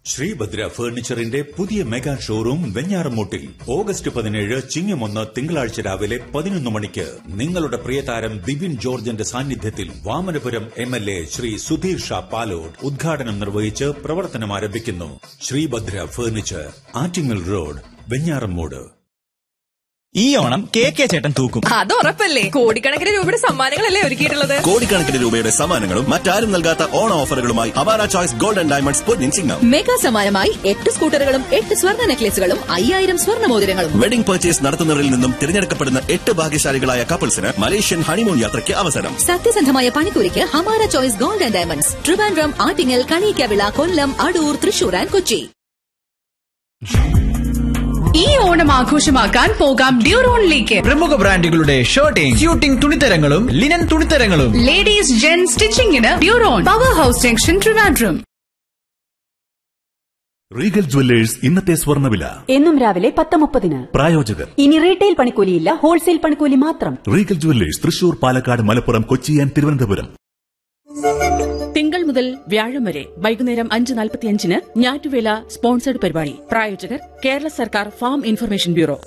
ശ്രീഭദ്ര ഫർണിച്ചറിന്റെ പുതിയ mega showroom വെഞ്ഞാറമൂട്ടിൽ August പതിനേഴ് ചിങ്ങമൊന്ന് തിങ്കളാഴ്ച രാവിലെ പതിനൊന്ന് മണിക്ക് നിങ്ങളുടെ പ്രിയതാരം ബിബിൻ ജോർജിന്റെ സാന്നിധ്യത്തിൽ Vamanapuram M L A Sri Sudheer Shah Palode ഉദ്ഘാടനം നിർവഹിച്ച് പ്രവർത്തനം ആരംഭിക്കുന്നു ശ്രീഭദ്ര ഫർണിച്ചർ ആറ്റിങ്ങൽ റോഡ് വെഞ്ഞാറമ്മൂട് ഈ ഓണം കെ കെ ചേട്ടൻ തൂക്കും അത് ഉറപ്പല്ലേ കോടിക്കണക്കിന് രൂപയുടെ സമ്മാനങ്ങളല്ലേ ഒരുക്കിയിട്ടുള്ളത് കോടിക്കണക്കിന് രൂപയുടെ സമ്മാനങ്ങളും മറ്റാരും നൽകാത്ത ഓണ ഓഫറുകളുമായി അവാര ചോയ്സ് ഗോൾഡ് ആൻഡ് ഡയമണ്ട്സ് പൊന്നിൻ ചിങ്ങം മെഗാ സമ്മാനമായി എട്ട് സ്കൂട്ടറുകളും എട്ട് സ്വർണ്ണ നെക്ലേസുകളും അയ്യായിരം സ്വർണ്ണ മോതിരങ്ങളും വെഡിംഗ് പർച്ചേസ് നടത്തുന്നവരിൽ നിന്നും തിരഞ്ഞെടുക്കപ്പെടുന്ന എട്ട് ഭാഗ്യശാലികളായ കപ്പിൾസിന് മലേഷ്യൻ ഹണിമൂൺ യാത്രയ്ക്ക് അവസരം സത്യസന്ധമായ പണിക്കൂലിക്ക് Hamara choice gold and diamonds Trivandrum Attingal Kaniyikkavila Kollam Adoor Thrissur and Kochi ഈ ഓണം ആഘോഷമാക്കാൻ പോകാം ഡ്യൂറോണിലേക്ക് പ്രമുഖ ബ്രാൻഡുകളുടെ ഷർട്ടിംഗ് സ്യൂട്ടിംഗ് തുണിത്തരങ്ങളും ലിനൻ തുണിത്തരങ്ങളും ലേഡീസ് ജെൻ സ്റ്റിച്ചിങ്ങിന് Duron power house junction Trivandrum Regal jewellers ഇന്നത്തെ സ്വർണ്ണവില എന്നും രാവിലെ പത്ത് മുപ്പതിന് പ്രായോജകർ ഇനി റീറ്റെയിൽ പണിക്കൂലിയില്ല ഹോൾസെയിൽ പണിക്കൂലി മാത്രം Regal jewellers Thrissur Palakkad Malappuram Kochi and Thiruvananthapuram തിങ്കൾ മുതൽ വ്യാഴം വരെ വൈകുന്നേരം അഞ്ച് നാൽപ്പത്തിയഞ്ചിന് ഞാറ്റുവേല സ്പോൺസർഡ് പരിപാടി പ്രായോജകർ കേരള സർക്കാർ ഫാം ഇൻഫർമേഷൻ ബ്യൂറോ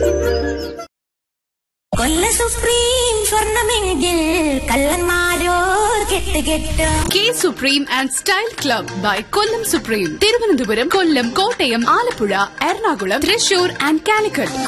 കൊല്ല സുപ്രീം സ്വർണമെങ്കിൽ കള്ളന്മാരോ കെട്ട് കെട്ട് കെ supreme and style club by Kollam supreme Thiruvananthapuram Kollam Kottayam Alappuzha Ernakulam Thrissur and Calicut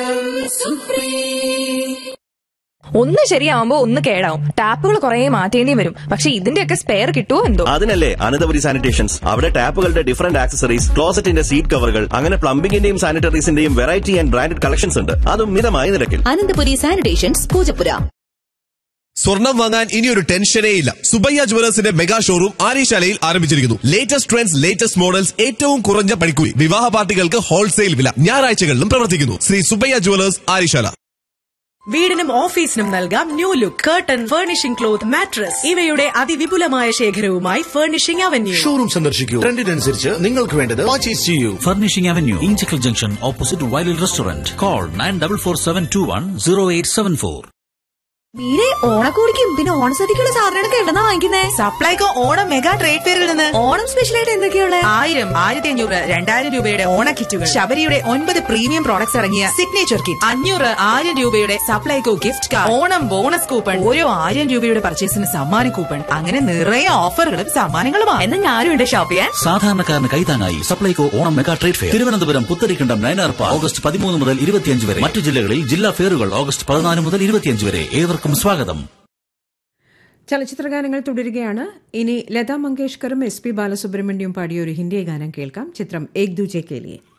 ഒന്ന് ശരിയാവുമ്പോ ഒന്ന് കേടാവും ടാപ്പുകൾ കുറെ മാറ്റേണ്ടി വരും പക്ഷെ ഇതിന്റെയൊക്കെ സ്പെയർ കിട്ടുമോ എന്തോ അതിനല്ലേ അനന്തപുരി സാനിറ്റേഷൻസ് അവിടെ ടാപ്പുകളുടെ ഡിഫറന്റ് ആക്സസറീസ് ക്ലോസറ്റിന്റെ സീറ്റ് കവറുകൾ അങ്ങനെ പ്ലംബിംഗിന്റെയും സാനിറ്ററീസിന്റെയും വെറൈറ്റി ആൻഡ് ബ്രാൻഡഡ് കളക്ഷൻസ് ഉണ്ട് അതും മിതമായ നിരക്കിൽ അനന്തപുരി സാനിറ്റേഷൻസ് പൂജപ്പുര സ്വർണം വാങ്ങാൻ ഇനിയൊരു ടെൻഷനേ ഇല്ല സുബയ്യ ജുവലേഴ്സിന്റെ മെഗാ ഷോറൂം ആര്യശാലയിൽ ആരംഭിച്ചിരിക്കുന്നു ലേറ്റസ്റ്റ് ട്രെൻഡ്സ് ലേറ്റസ്റ്റ് മോഡൽസ് ഏറ്റവും കുറഞ്ഞ പണിക്കൂലി വിവാഹ പാർട്ടികൾക്ക് ഹോൾസെയിൽ വില ഞായറാഴ്ചകളിലും പ്രവർത്തിക്കുന്നു ശ്രീ സുബയ്യ ജുവലേഴ്സ് ആര്യശാല വീടിനും ഓഫീസിനും നൽകാം new look curtain furnishing cloth mattress ഇവയുടെ അതിവിപുലമായ ശേഖരവുമായി ഫർണിഷിംഗ് അവന്യൂ ഷോറൂം സന്ദർശിക്കൂ ട്രെൻഡിനനുസരിച്ച് നിങ്ങൾക്ക് വേണ്ടത് പർച്ചേസ് ചെയ്യൂ Furnishing Avenue, Inchicle Junction, opposite Wild Restaurant. Call 9447210874. മീരെ ഓണക്കോടിക്കും പിന്നെ ഓണസദ്യക്കുള്ള സാധനങ്ങളൊക്കെ എവിടെന്നാ വാങ്ങിക്കുന്നേ സപ്ലൈകോ ഓണം മെഗാ ട്രേഡ് ഫെയറിൽ നിന്ന് ഓണം സ്പെഷ്യൽ ആയിട്ട് എന്തൊക്കെയുള്ള ആയിരം ആയിരത്തി അഞ്ഞൂറ് രണ്ടായിരം രൂപയുടെ ഓണ കിറ്റുകൾ ശബരിയുടെ ഒൻപത് പ്രീമിയം പ്രോഡക്ട്സ് ഇറങ്ങിയ സിഗ്നേച്ചർ കിറ്റ് അഞ്ഞൂറ് ആയിരം രൂപയുടെ Supplyco gift card Onam bonus coupon ഓരോ ആയിരം രൂപയുടെ പർച്ചേസിന് സമ്മാന കൂപ്പൺ അങ്ങനെ നിറയെ ഓഫറുകളും സമ്മാനങ്ങളുമാണ് എന്നാ ഞാനും ഉണ്ട് ഷോപ്പ് ചെയ്യാൻ സാധാരണക്കാരന് കൈതാങ്ങായി Supplyco Onam mega trade fair Thiruvananthapuram Putharikandam Nayanar park August പതിമൂന്ന് മുതൽ ഇരുപത്തിയഞ്ച് വരെ മറ്റു ജില്ലകളിൽ ജില്ലാ ഫെയറുകൾ ഓഗസ്റ്റ് പതിനാല് മുതൽ ഇരുപത്തിയഞ്ച് വരെ ഏവർക്കും സ്വാഗതം ചലച്ചിത്രഗാനങ്ങൾ തുടരുകയാണ് ഇനി ലതാ മങ്കേഷ്കറും എസ് പി ബാലസുബ്രഹ്മണ്യവും പാടിയ ഒരു ഹിന്ദി ഗാനം കേൾക്കാം ചിത്രം ഏക് ദൂജെ കേലിയെ